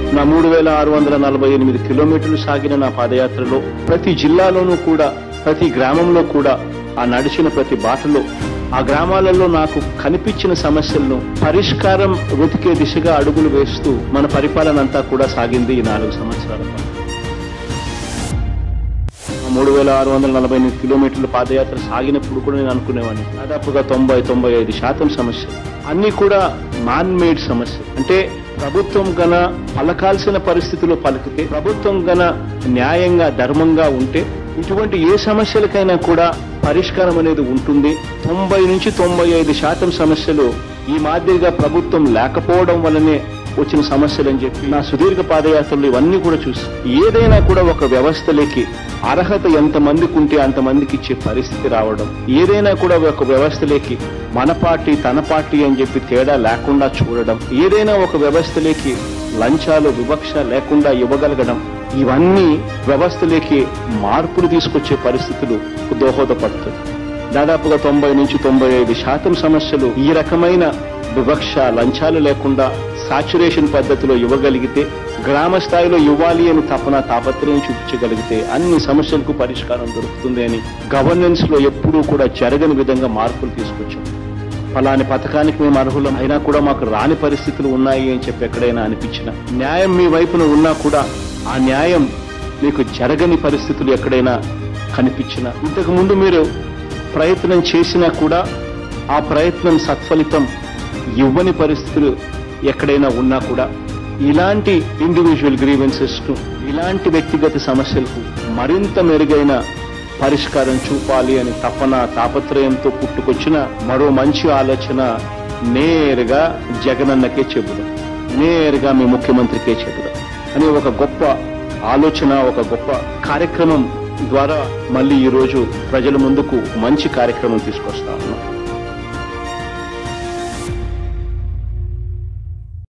నా మూడు వేల ఆరు వందల నలభై ఎనిమిది కిలోమీటర్లు సాగిన నా పాదయాత్రలో ప్రతి జిల్లాలోనూ కూడా ప్రతి గ్రామంలో కూడా ఆ నడిచిన ప్రతి బాటలో ఆ గ్రామాలలో నాకు కనిపించిన సమస్యలను పరిష్కారం వెతికే దిశగా అడుగులు వేస్తూ మన పరిపాలన అంతా కూడా సాగింది ఈ నాలుగు సంవత్సరాల పాటు మూడు వేల ఆరు వందల నలభై ఎనిమిది కిలోమీటర్ల పాదయాత్ర సాగినప్పుడు కూడా నేను అనుకునేవాడిని దాదాపుగా తొంభై తొంభై ఐదు శాతం సమస్యలు అన్ని కూడా మాన్ మేడ్ సమస్య అంటే ప్రభుత్వం గన పలకాల్సిన పరిస్థితిలో పలికితే ప్రభుత్వం గన న్యాయంగా ధర్మంగా ఉంటే ఇటువంటి ఏ సమస్యలకైనా కూడా పరిష్కారం అనేది ఉంటుంది తొంభై నుంచి తొంభై ఐదు శాతం సమస్యలు ఈ మాదిరిగా ప్రభుత్వం లేకపోవడం వల్లనే వచ్చిన సమస్యలు అని చెప్పి నా సుదీర్ఘ పాదయాత్రలు ఇవన్నీ కూడా చూసి ఏదైనా కూడా ఒక వ్యవస్థలోకి అర్హత ఎంతమందికి ఉంటే అంతమందికి ఇచ్చే పరిస్థితి రావడం ఏదైనా కూడా ఒక వ్యవస్థలోకి మన పార్టీ తన పార్టీ అని చెప్పి తేడా లేకుండా చూడడం ఏదైనా ఒక వ్యవస్థలోకి లంచాలు వివక్ష లేకుండా ఇవ్వగలగడం ఇవన్నీ వ్యవస్థలోకి మార్పులు తీసుకొచ్చే పరిస్థితులు దోహదపడుతుంది దాదాపుగా తొంభై నుంచి తొంభై ఐదు శాతం సమస్యలు ఈ రకమైన వివక్ష లంచాలు లేకుండా సాచురేషన్ పద్ధతిలో ఇవ్వగలిగితే గ్రామ స్థాయిలో ఇవ్వాలి అని తపన తాపత్రయం చూపించగలిగితే అన్ని సమస్యలకు పరిష్కారం దొరుకుతుంది అని గవర్నెన్స్ లో ఎప్పుడూ కూడా జరగని విధంగా మార్పులు తీసుకొచ్చాం ఫలాని పథకానికి మేము అర్హులం అయినా కూడా మాకు రాని పరిస్థితులు ఉన్నాయి అని చెప్పి ఎక్కడైనా అనిపించిన న్యాయం మీ వైపున ఉన్నా కూడా ఆ న్యాయం మీకు జరగని పరిస్థితులు ఎక్కడైనా కనిపించిన ఇంతకు ముందు మీరు ప్రయత్నం చేసినా కూడా ఆ ప్రయత్నం సత్ఫలితం ఇవ్వని పరిస్థితులు ఎక్కడైనా ఉన్నా కూడా ఇలాంటి ఇండివిజువల్ గ్రీవెన్సెస్ ను ఇలాంటి వ్యక్తిగత సమస్యలకు మరింత మెరుగైన పరిష్కారం చూపాలి అని తపన తాపత్రయంతో పుట్టుకొచ్చిన మరో మంచి ఆలోచన నేరుగా జగనన్నకే చెబుదాం నేరుగా మీ ముఖ్యమంత్రికే చెబుదాం అని ఒక గొప్ప ఆలోచన ఒక గొప్ప కార్యక్రమం ద్వారా మళ్ళీ ఈ రోజు ప్రజల ముందుకు మంచి కార్యక్రమం తీసుకొస్తా ఉన్నాం